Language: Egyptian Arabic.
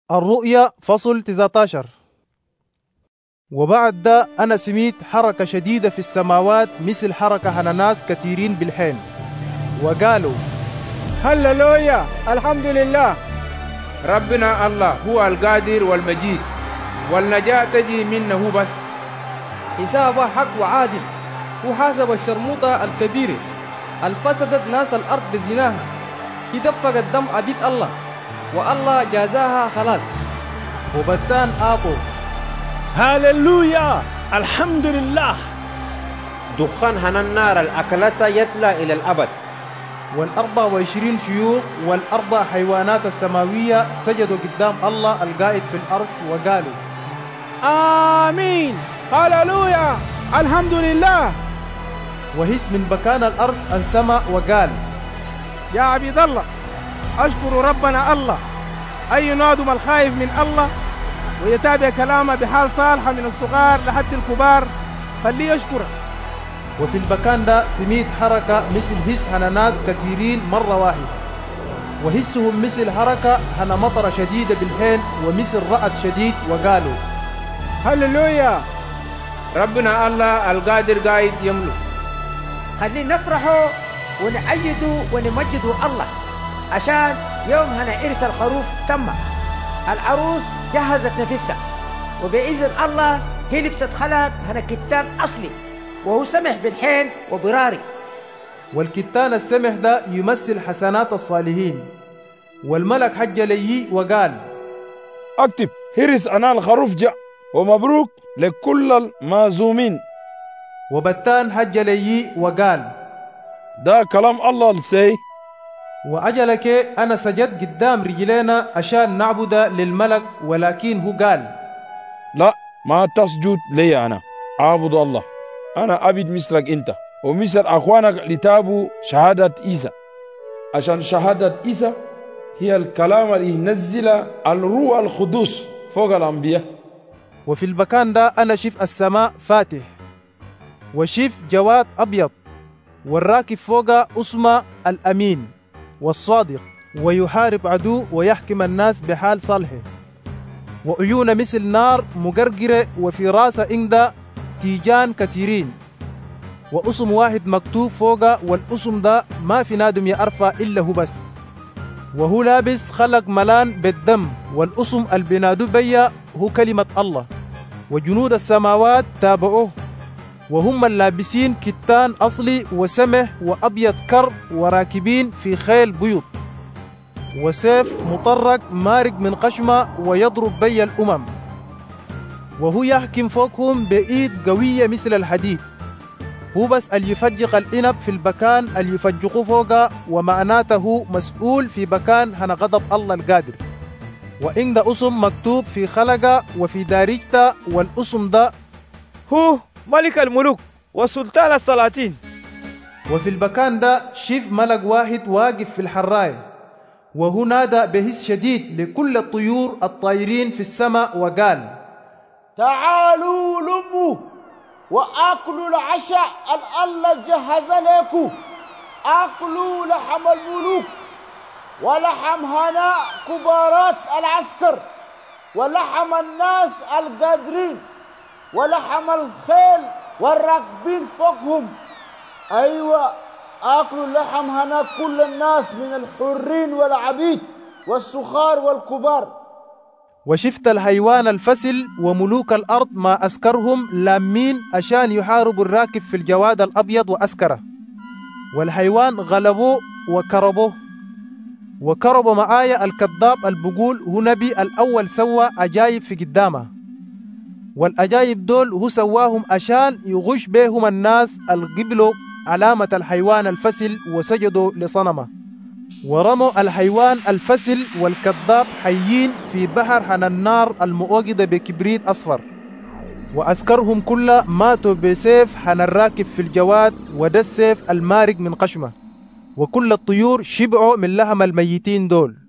الرؤيا فصل 19 وبعد ده أنا سميت حركة شديدة في السماوات مثل حركة هنناس كثيرين بالحين وقالوا هللويا الحمد لله ربنا الله هو القادر والمجيد والنجاة تجي منه بس حسابه حق وعادل وحاسب الشرموطة الكبيرة الفسدت ناس الأرض بزناها يدفق الدم عبيد الله والله جازاها خلاص وبتان آطو هللويا الحمد لله دخان هنا النار الأكلة يتلى إلى الأبد والأربع وعشرين شيوخ والأربع حيوانات السماوية سجدوا قدام الله القائد في الأرض وقالوا آمين هللويا الحمد لله وهس من بكان الأرض انسمى وقال يا عبيد الله أشكر ربنا الله أي نادم الخايف من الله ويتابع كلامه بحال صالحة من الصغار لحد الكبار خليه يشكره وفي المكان ده سميت حركة مثل هس هنناس كثيرين مرة واحدة وهسهم مثل حركة هنا مطر شديدة بالحين ومثل رعد شديد وقالوا هللويا ربنا الله القادر قايد يملك خلينا نفرحوا ونأيدوا ونمجدوا الله عشان يوم هنا إرث الخروف تم العروس جهزت نفسها وبإذن الله هي لبست خلق هنا كتان أصلي وهو سمح بالحين وبراري والكتان السمح ده يمثل حسنات الصالحين والملك حج لي وقال اكتب هرس أنا الخروف جاء ومبروك لكل المازومين وبتان حج لي وقال ده كلام الله السي وأجلك أنا سجد قدام رجلينا عشان نعبد للملك ولكن هو قال لا ما تسجد لي أنا أعبد الله أنا عبد مثلك أنت ومثل أخوانك لتابوا شهادة عيسى عشان شهادة عيسى هي الكلام اللي ينزل الروح القدس فوق الأنبياء وفي المكان ده أنا شف السماء فاتح وشف جواد أبيض والراكب فوق اسمه الأمين والصادق ويحارب عدو ويحكم الناس بحال صالحه وعيون مثل نار مقرقرة وفي راسه إندا تيجان كثيرين واسم واحد مكتوب فوق والاسم ده ما في نادم يعرفه إلا هو بس وهو لابس خلق ملان بالدم والاسم البنادو بيا هو كلمة الله وجنود السماوات تابعوه وهم اللابسين كتان أصلي وسمح وأبيض كرب وراكبين في خيل بيض وسيف مطرق مارق من قشمة ويضرب بي الأمم وهو يحكم فوقهم بإيد قوية مثل الحديد هو بس اللي يفجق الإنب في المكان اللي يفجقه فوقه ومعناته مسؤول في مكان هنا غضب الله القادر وإن ده اسم مكتوب في خلقه وفي دارجته والاسم ده هو ملك الملوك وسلطان السلاطين وفي المكان ده شيف ملك واحد واقف في الحراية وهو نادى بهس شديد لكل الطيور الطايرين في السماء وقال تعالوا لموا وأكلوا العشاء الله جهز لكم أكلوا لحم الملوك ولحم هناء كبارات العسكر ولحم الناس القادرين ولحم الخيل والراكبين فوقهم أيوة أكلوا لحم هنا كل الناس من الحرين والعبيد والسخار والكبار وشفت الحيوان الفسل وملوك الأرض ما أسكرهم لامين عشان يحاربوا الراكب في الجواد الأبيض وأسكره والحيوان غلبوه وكربوه وكربوا معايا الكذاب البقول هو نبي الأول سوى عجايب في قدامه والأجايب دول هو سواهم عشان يغش بهم الناس القبلوا علامة الحيوان الفسل وسجدوا لصنمه ورموا الحيوان الفسل والكذاب حيين في بحر حن النار المؤوقدة بكبريت أصفر وأسكرهم كلها ماتوا بسيف حن الراكب في الجواد وده السيف المارق من قشمه وكل الطيور شبعوا من لحم الميتين دول